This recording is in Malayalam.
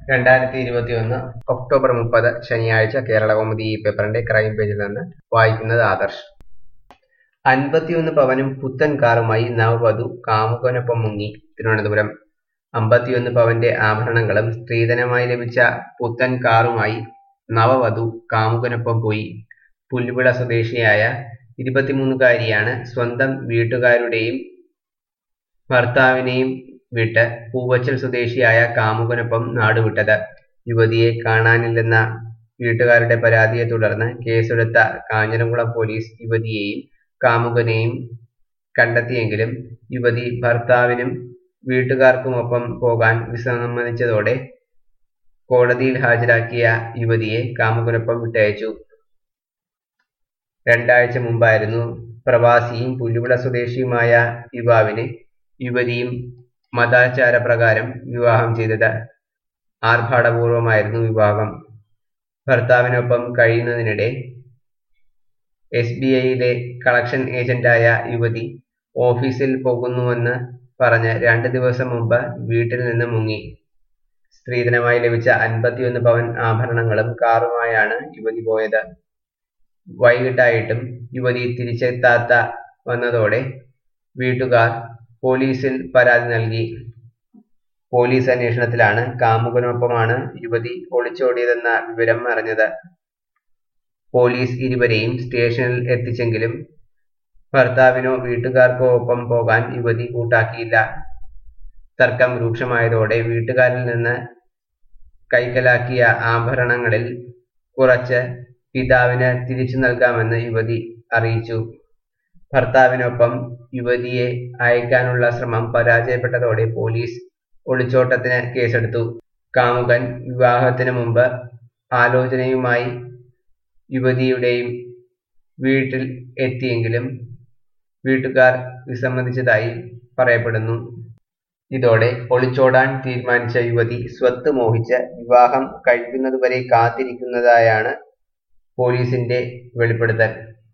രണ്ടായിരത്തി ഇരുപത്തിയൊന്ന് ഒക്ടോബർ മുപ്പത് ശനിയാഴ്ച കേരളകൗമുദി ഈ പേപ്പറിന്റെ ക്രൈം പേജിൽ നിന്ന് വായിക്കുന്നത് ആദർശ് അൻപത്തിയൊന്ന് പവനും പുത്തൻ കാറുമായി നവവധു കാമുകനൊപ്പം മുങ്ങി തിരുവനന്തപുരം അമ്പത്തിയൊന്ന് പവന്റെ ആഭരണങ്ങളും സ്ത്രീധനമായി ലഭിച്ച പുത്തൻ കാറുമായി നവവധു കാമുകനൊപ്പം പോയി പുല്ലുവിള സ്വദേശിയായ ഇരുപത്തിമൂന്നുകാരിയാണ് സ്വന്തം വീട്ടുകാരുടെയും ഭർത്താവിനെയും വിട്ട് പൂവച്ചൽ സ്വദേശിയായ കാമുകനൊപ്പം നാടുവിട്ടത് യുവതിയെ കാണാനില്ലെന്ന വീട്ടുകാരുടെ പരാതിയെ തുടർന്ന് കേസെടുത്ത കാഞ്ഞിരംകുളം പോലീസ് യുവതിയെയും കാമുകനെയും കണ്ടെത്തിയെങ്കിലും യുവതി ഭർത്താവിനും വീട്ടുകാർക്കുമൊപ്പം പോകാൻ വിസമ്മതിച്ചതോടെ കോടതിയിൽ ഹാജരാക്കിയ യുവതിയെ കാമുകനൊപ്പം വിട്ടയച്ചു രണ്ടാഴ്ച മുമ്പായിരുന്നു പ്രവാസിയും പുല്ലുവിള സ്വദേശിയുമായ യുവാവിനെ യുവതിയും മതാചാരപ്രകാരം വിവാഹം ചെയ്തത് ആർഭാടപൂർവമായിരുന്നു വിവാഹം ഭർത്താവിനൊപ്പം കഴിയുന്നതിനിടെ എസ് ബി ഐയിലെ കളക്ഷൻ ഏജന്റായ യുവതി ഓഫീസിൽ പോകുന്നുവെന്ന് പറഞ്ഞ് രണ്ട് ദിവസം മുമ്പ് വീട്ടിൽ നിന്ന് മുങ്ങി സ്ത്രീധനമായി ലഭിച്ച അൻപത്തിയൊന്ന് പവൻ ആഭരണങ്ങളും കാറുമായാണ് യുവതി പോയത് വൈകിട്ടായിട്ടും യുവതി തിരിച്ചെത്താത്ത വന്നതോടെ വീട്ടുകാർ പോലീസിൽ പരാതി നൽകി പോലീസ് അന്വേഷണത്തിലാണ് കാമുകനൊപ്പമാണ് യുവതി ഒളിച്ചോടിയതെന്ന വിവരം അറിഞ്ഞത് പോലീസ് ഇരുവരെയും സ്റ്റേഷനിൽ എത്തിച്ചെങ്കിലും ഭർത്താവിനോ വീട്ടുകാർക്കോ ഒപ്പം പോകാൻ യുവതി കൂട്ടാക്കിയില്ല തർക്കം രൂക്ഷമായതോടെ വീട്ടുകാരിൽ നിന്ന് കൈക്കലാക്കിയ ആഭരണങ്ങളിൽ കുറച്ച് പിതാവിന് തിരിച്ചു നൽകാമെന്ന് യുവതി അറിയിച്ചു ഭർത്താവിനൊപ്പം യുവതിയെ അയക്കാനുള്ള ശ്രമം പരാജയപ്പെട്ടതോടെ പോലീസ് ഒളിച്ചോട്ടത്തിന് കേസെടുത്തു കാമുകൻ വിവാഹത്തിന് മുമ്പ് ആലോചനയുമായി യുവതിയുടെയും വീട്ടിൽ എത്തിയെങ്കിലും വീട്ടുകാർ വിസമ്മതിച്ചതായി പറയപ്പെടുന്നു ഇതോടെ ഒളിച്ചോടാൻ തീരുമാനിച്ച യുവതി സ്വത്ത് മോഹിച്ച് വിവാഹം കഴിക്കുന്നതുവരെ കാത്തിരിക്കുന്നതായാണ് പോലീസിന്റെ വെളിപ്പെടുത്തൽ